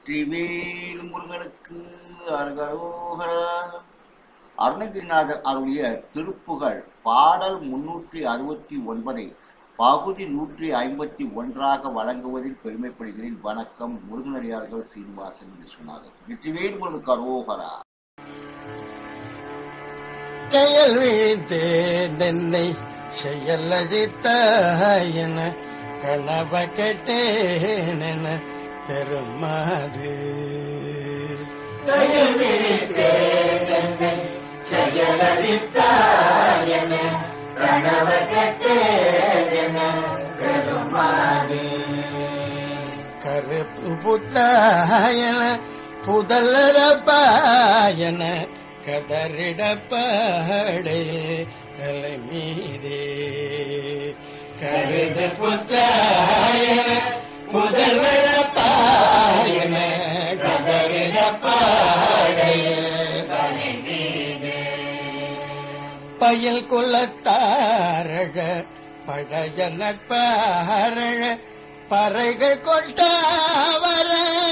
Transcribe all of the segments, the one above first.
வெற்றிவேல் முருகனுக்கு அருகரோகரா அருணகிரிநாதர் அருளிய திருப்புகழ் பாடல் முன்னூற்றி அறுபத்தி ஒன்பதை பகுதி நூற்றி ஐம்பத்தி ஒன்றாக வழங்குவதில் பெருமைப்படுகிறேன் வணக்கம் முருகனடியார்கள் சீனிவாசன் விஸ்வநாதன் வெற்றிவேல் முருகனுக்கு அரோகரா செயல் விழித்தேன் என்னை செயல் அழித்த என கனவ கெட்டேன் என பெருமாது கருப்பு புத்தாயன புதல்லரப்பாயன கதறிடப்பாடையில் கலை மீதே கருது புத்தாயன புதல்லரப்பாயன கதறிடப்பாடையில் கலை மீதே பயில் குலத்தாரழ பழைய நட்பாரழ பறைகள் கொண்டாவர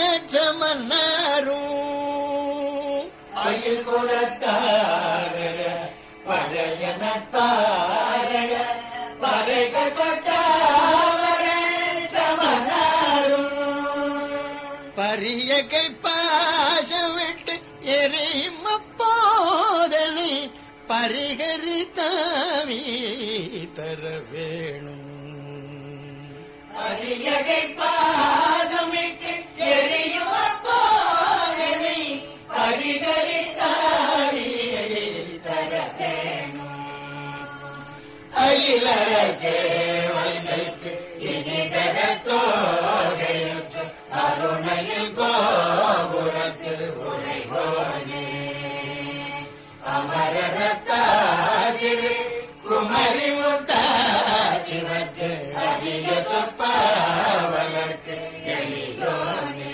சமன்னாரும் பயில் குலத்தாரழ பழைய நட்பாரழ பறைகள் கொண்டாவர சமன்னாரும் பரியகை பாசம் விட்டு எரியும் அப்போதனை பரிகரித்தாவி தர வேணும் பரியகை பாசம் விட்டு எரியும் அப்போதனை பரிகரித்தாவி தர வேணும் அயிலர சேவைக்கு இனிதர தோகையுற்று அருணையில் கோபுரத்தில் உரைவோனே அமரத்தாசிறு குமரி முத்தாசிவத்து அரிய சொப்பாவலர்க்கு எளியோனே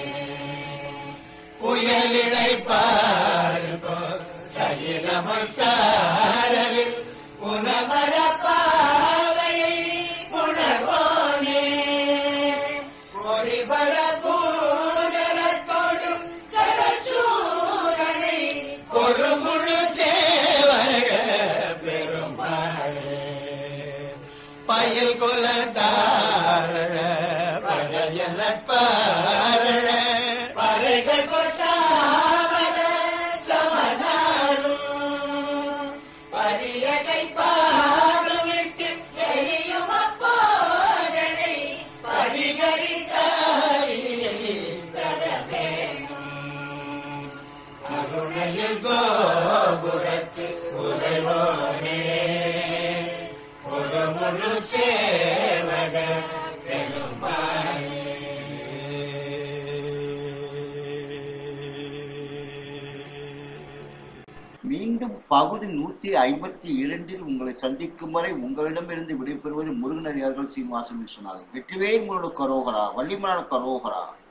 புயலினை பார்ப்போ சகிலமல் சாரலில் புனமர பாவையை புணர்வோனே பொறிபட பூதலத்தோடும் கடச்சூரனை கொடுமுழு சேவக பெருமாளே பயில் குலதார பழைய நட்பார பறைகள் கொட்டாவர சமனாரும் பரியகை பாதமிட்டு எரியும் அப்போதனை பரிகரித்தாரியை தர வேணும் அருணையில் கோபுரத்து உறைவோனே ஒரு முழு சேவக மீண்டும் பகுதி நூற்றி ஐம்பத்தி இரண்டில் உங்களை சந்திக்கும் வரை உங்களிடமிருந்து விடைபெறுவது முருகனடியார்கள் சீனிவாசன் விஸ்வநாதன் வெற்றிவேல் முருகனுக்கு அரோகரா வள்ளிமலானுக்கு அரோகரா